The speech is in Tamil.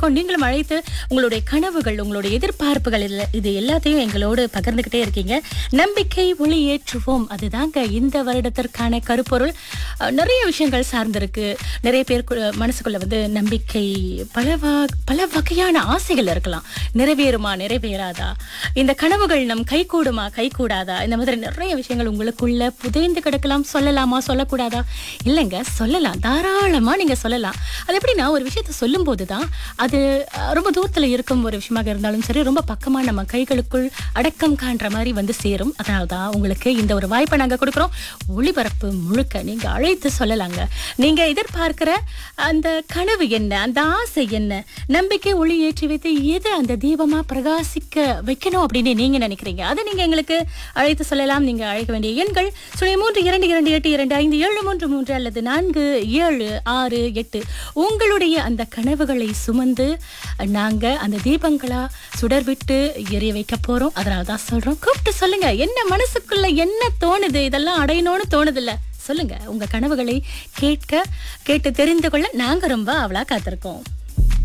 இருக்கோம் நீங்களும் அழைத்து உங்களுடைய கனவுகள் உங்களுடைய எதிர்பார்ப்புகள் இல்ல- இது எல்லாத்தையும் எங்களோடு பகிர்ந்துகிட்டே இருக்கீங்க நம்பிக்கை ஒளி ஏற்றுவோம் அதுதாங்க இந்த வருடத்திற்கான கருப்பொருள் அஹ், நிறைய விஷயங்கள் சார்ந்திருக்கு நிறைய பேருக்கு மனசுக்குள்ள வந்து நம்பிக்கை பல வ- பல வகையான ஆசைகள் இருக்கலாம் நிறைவேறுமா நிறைவேறாதா இந்த கனவுகள் நம் கைகூடுமா கைகூடாதா இந்த மாதிரி நிறைய விஷயங்கள் உங்களுக்குள்ள புதைந்து கிடக்கலாம் சொல்லலாமா சொல்லக்கூடாதா இல்லைங்க சொல்லலாம் தாராளமா நீங்க சொல்லலாம் அது எப்படின்னா ஒரு விஷயத்த சொல்லும் போதுதான் அது அஹ், ரொம்ப தூரத்துல இருக்கும் ஒரு விஷயமாக இருந்தாலும் சரி ரொம்ப பக்கமா நம்ம கைகளுக்குள் அடக்கம் காண்ற மாதிரி வந்து சேரும் அதனாலதான் உங்களுக்கு இந்த ஒரு வாய்ப்பை நாங்க கொடுக்குறோம் ஒளிபரப்பு முழுக்க நீங்க அழைத்து சொல்லலாங்க நீங்க எதிர்பார்க்கிற அந்த கனவு என்ன அந்த ஆசை என்ன நம்பிக்கை ஒளி ஏற்றி வைத்து எது அந்த தீபமா பிரகாசிக்க வைக்கணும் அப்படின்னு நீங்க நினைக்கிறீங்க அதை நீங்க எங்களுக்கு அழைத்து சொல்லலாம் நீங்க அழைக்க வேண்டிய எண்கள் சுழிய மூன்று இரண்டு இரண்டு எட்டு இரண்டு ஐந்து ஏழு மூன்று மூன்று அல்லது நான்கு ஏழு ஆறு எட்டு உங்களுடைய அந்த கனவுகளை சுமந்து நாங்க அந்த தீபங்களா சுடர் விட்டு எரிய வைக்க போறோம் அதனால தான் சொல்றோம் கூப்பிட்டு சொல்லுங்க என்ன மனசுக்குள்ள என்ன தோணுது இதெல்லாம் அடையணும்னு தோணுது இல்ல சொல்லுங்க உங்க கனவுகளை கேட்க கேட்டு தெரிந்து கொள்ள நாங்க ரொம்ப அவளா காத்திருக்கோம்